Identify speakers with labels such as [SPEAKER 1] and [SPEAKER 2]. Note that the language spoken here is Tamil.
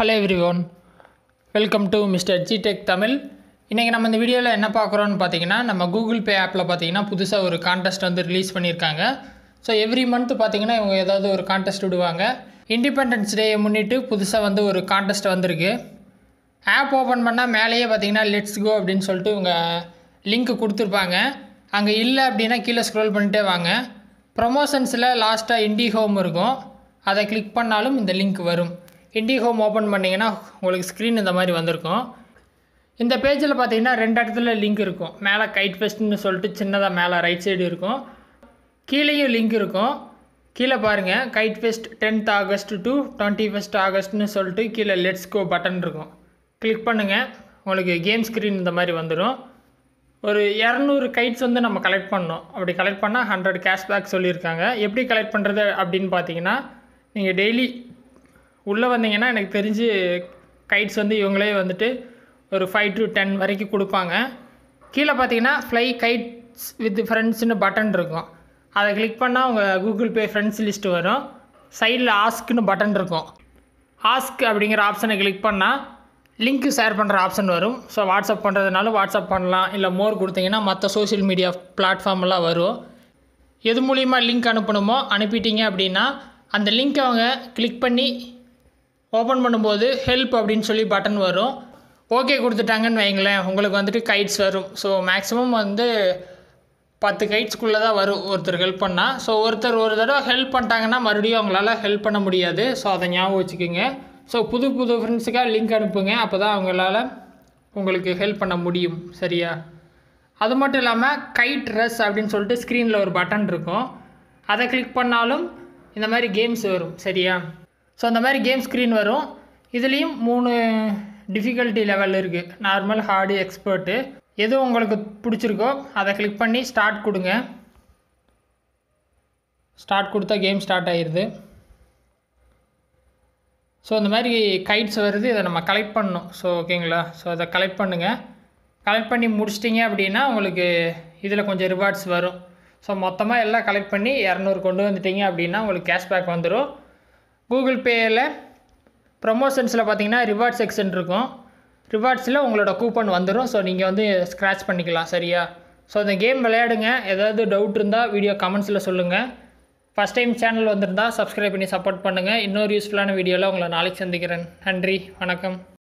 [SPEAKER 1] hello every one welcome to mister ஜிடெக் தமிழ் இன்றைக்கி நம்ம இந்த வீடியோவில் என்ன பார்க்குறோன்னு பார்த்தீங்கன்னா நம்ம கூகுள் பே ஆப்பில் பார்த்தீங்கன்னா புதுசாக ஒரு கான்டெஸ்ட் வந்து ரிலீஸ் பண்ணியிருக்காங்க ஸோ எவ்ரி மந்த் பார்த்தீங்கன்னா இவங்க ஏதாவது ஒரு கான்டெஸ்ட் விடுவாங்க இண்டிபெண்டன்ஸ் டேயை முன்னிட்டு புதுசாக வந்து ஒரு கான்டெஸ்ட் வந்திருக்கு ஆப் ஓப்பன் பண்ணால் மேலேயே பார்த்தீங்கன்னா லெட்ஸ் கோ அப்படின்னு சொல்லிட்டு இவங்க லிங்க் கொடுத்துருப்பாங்க அங்கே இல்லை அப்படின்னா கீழே ஸ்க்ரோல் பண்ணிட்டே வாங்க ப்ரொமோஷன்ஸில் லாஸ்ட்டாக இண்டி ஹோம் இருக்கும் அதை கிளிக் பண்ணாலும் இந்த லிங்க் வரும் இண்டி ஹோம் ஓப்பன் பண்ணிங்கன்னா உங்களுக்கு ஸ்க்ரீன் இந்த மாதிரி வந்திருக்கும் இந்த பேஜில் பார்த்தீங்கன்னா ரெண்டு இடத்துல லிங்க் இருக்கும் மேலே கைட் ஃபெஸ்ட்னு சொல்லிட்டு சின்னதாக மேலே ரைட் சைடு இருக்கும் கீழேயும் லிங்க் இருக்கும் கீழே பாருங்கள் kite fest tenth August to twenty first ஆகஸ்ட்னு சொல்லிட்டு கீழே லெட்ஸ் கோ பட்டன் இருக்கும் கிளிக் பண்ணுங்கள் உங்களுக்கு கேம் ஸ்க்ரீன் இந்த மாதிரி வந்துடும் ஒரு இரநூறு கைட்ஸ் வந்து நம்ம கலெக்ட் பண்ணோம் அப்படி கலெக்ட் பண்ணால் ஹண்ட்ரட் கேஷ்பேக் சொல்லியிருக்காங்க எப்படி கலெக்ட் பண்ணுறது அப்படின்னு பார்த்தீங்கன்னா நீங்கள் டெய்லி உள்ளே வந்தீங்கன்னா எனக்கு தெரிஞ்சு கைட்ஸ் வந்து இவங்களே வந்துட்டு ஒரு ஃபைவ் டு டென் வரைக்கும் கொடுப்பாங்க கீழே பார்த்தீங்கன்னா ஃப்ளை கைட்ஸ் வித் ஃப்ரெண்ட்ஸ்னு பட்டன் இருக்கும் அதை கிளிக் பண்ணால் உங்கள் கூகுள் பே ஃப்ரெண்ட்ஸ் லிஸ்ட்டு வரும் சைடில் ஆஸ்க்னு பட்டன் இருக்கும் ஆஸ்க் அப்படிங்கிற ஆப்ஷனை கிளிக் பண்ணால் லிங்க் ஷேர் பண்ணுற ஆப்ஷன் வரும் ஸோ வாட்ஸ்அப் பண்ணுறதுனால வாட்ஸ்அப் பண்ணலாம் இல்லை மோர் கொடுத்தீங்கன்னா மற்ற சோஷியல் மீடியா பிளாட்ஃபார்ம்லாம் வரும் எது மூலிமா லிங்க் அனுப்பணுமோ அனுப்பிட்டீங்க அப்படின்னா அந்த லிங்க் அவங்க கிளிக் பண்ணி ஓப்பன் பண்ணும்போது ஹெல்ப் அப்படின்னு சொல்லி பட்டன் வரும் ஓகே கொடுத்துட்டாங்கன்னு வைங்களேன் உங்களுக்கு வந்துட்டு கைட்ஸ் வரும் ஸோ மேக்ஸிமம் வந்து பத்து கைட்ஸ்க்குள்ளே தான் வரும் ஒருத்தர் ஹெல்ப் பண்ணால் ஸோ ஒருத்தர் ஒரு தடவை ஹெல்ப் பண்ணிட்டாங்கன்னா மறுபடியும் அவங்களால ஹெல்ப் பண்ண முடியாது ஸோ அதை ஞாபகம் வச்சுக்கோங்க ஸோ புது புது ஃப்ரெண்ட்ஸுக்காக லிங்க் அனுப்புங்க அப்போ தான் அவங்களால உங்களுக்கு ஹெல்ப் பண்ண முடியும் சரியா அது மட்டும் இல்லாமல் கைட் ட்ரெஸ் அப்படின்னு சொல்லிட்டு ஸ்க்ரீனில் ஒரு பட்டன் இருக்கும் அதை கிளிக் பண்ணாலும் இந்த மாதிரி கேம்ஸ் வரும் சரியா ஸோ அந்த மாதிரி கேம் ஸ்க்ரீன் வரும் இதுலேயும் மூணு டிஃபிகல்ட்டி லெவல் இருக்குது நார்மல் ஹார்டு எக்ஸ்பர்ட்டு எது உங்களுக்கு பிடிச்சிருக்கோ அதை கிளிக் பண்ணி ஸ்டார்ட் கொடுங்க ஸ்டார்ட் கொடுத்தா கேம் ஸ்டார்ட் ஆயிடுது ஸோ இந்த மாதிரி கைட்ஸ் வருது இதை நம்ம கலெக்ட் பண்ணணும் ஸோ ஓகேங்களா ஸோ அதை கலெக்ட் பண்ணுங்கள் கலெக்ட் பண்ணி முடிச்சிட்டிங்க அப்படின்னா உங்களுக்கு இதில் கொஞ்சம் ரிவார்ட்ஸ் வரும் ஸோ மொத்தமாக எல்லாம் கலெக்ட் பண்ணி இரநூறு கொண்டு வந்துட்டீங்க அப்படின்னா உங்களுக்கு கேஷ்பேக் வந்துடும் கூகுள் பேயில் ப்ரொமோஷன்ஸில் பார்த்தீங்கன்னா ரிவார்ட் செக்ஷன் இருக்கும் ரிவார்ட்ஸில் உங்களோட கூப்பன் வந்துடும் ஸோ நீங்கள் வந்து ஸ்க்ராட்ச் பண்ணிக்கலாம் சரியா ஸோ இந்த கேம் விளையாடுங்க ஏதாவது டவுட் இருந்தால் வீடியோ கமெண்ட்ஸில் சொல்லுங்கள் ஃபஸ்ட் டைம் சேனல் வந்திருந்தால் சப்ஸ்கிரைப் பண்ணி சப்போர்ட் பண்ணுங்கள் இன்னொரு யூஸ்ஃபுல்லான வீடியோவில் உங்களை நாளைக்கு சந்திக்கிறேன் நன்றி வணக்கம்